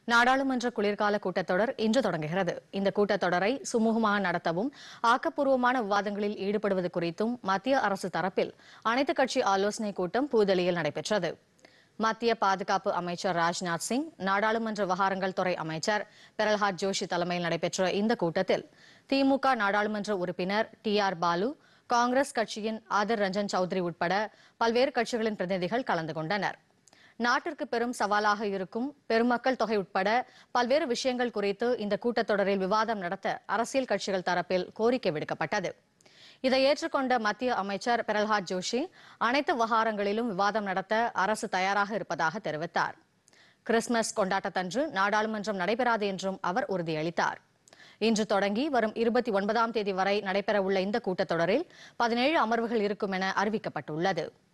நாடாளுமன்ற குளிர்கால கூட்டத்தொடர் இன்று தொடங்குகிறது இந்த கூட்டத்தொடரை சுமூகமாக நடத்தவும் ஆக்கப்பூர்வமான விவாதங்களில் ஈடுபடுவது குறித்தும் மத்திய அரசு தரப்பில் அனைத்துக் கட்சி ஆலோசனைக் கூட்டம் புதுதில்லியில் நடைபெற்றது மத்திய பாதுகாப்பு அமைச்சர் ராஜ்நாத் சிங் நாடாளுமன்ற விவகாரங்கள் துறை அமைச்சர் பிரல்ஹாத் ஜோஷி தலைமையில் நடைபெற்ற இந்த கூட்டத்தில் திமுக நாடாளுமன்ற உறுப்பினர் டி ஆர் பாலு காங்கிரஸ் கட்சியின் ஆதிர் ரஞ்சன் சௌத்ரி உட்பட பல்வேறு கட்சிகளின் பிரதிநிதிகள் கலந்து கொண்டனர் நாட்டிற்கு பெரும் சவாலாக இருக்கும் பெருமக்கள் தொகை உட்பட பல்வேறு விஷயங்கள் குறித்து இந்த கூட்டத்தொடரில் விவாதம் நடத்த அரசியல் கட்சிகள் தரப்பில் கோரிக்கை விடுக்கப்பட்டது இதை ஏற்றுக்கொண்ட மத்திய அமைச்சர் பிரல்ஹாத் ஜோஷி அனைத்து விவகாரங்களிலும் விவாதம் நடத்த அரசு தயாராக இருப்பதாக தெரிவித்தார் கிறிஸ்துமஸ் கொண்டாட்டத்தன்று நாடாளுமன்றம் நடைபெறாது என்றும் அவர் உறுதியளித்தார் இன்று தொடங்கி வரும் இருபத்தி ஒன்பதாம் தேதி வரை நடைபெறவுள்ள இந்த கூட்டத்தொடரில் பதினேழு அமர்வுகள் இருக்கும் என அறிவிக்கப்பட்டுள்ளது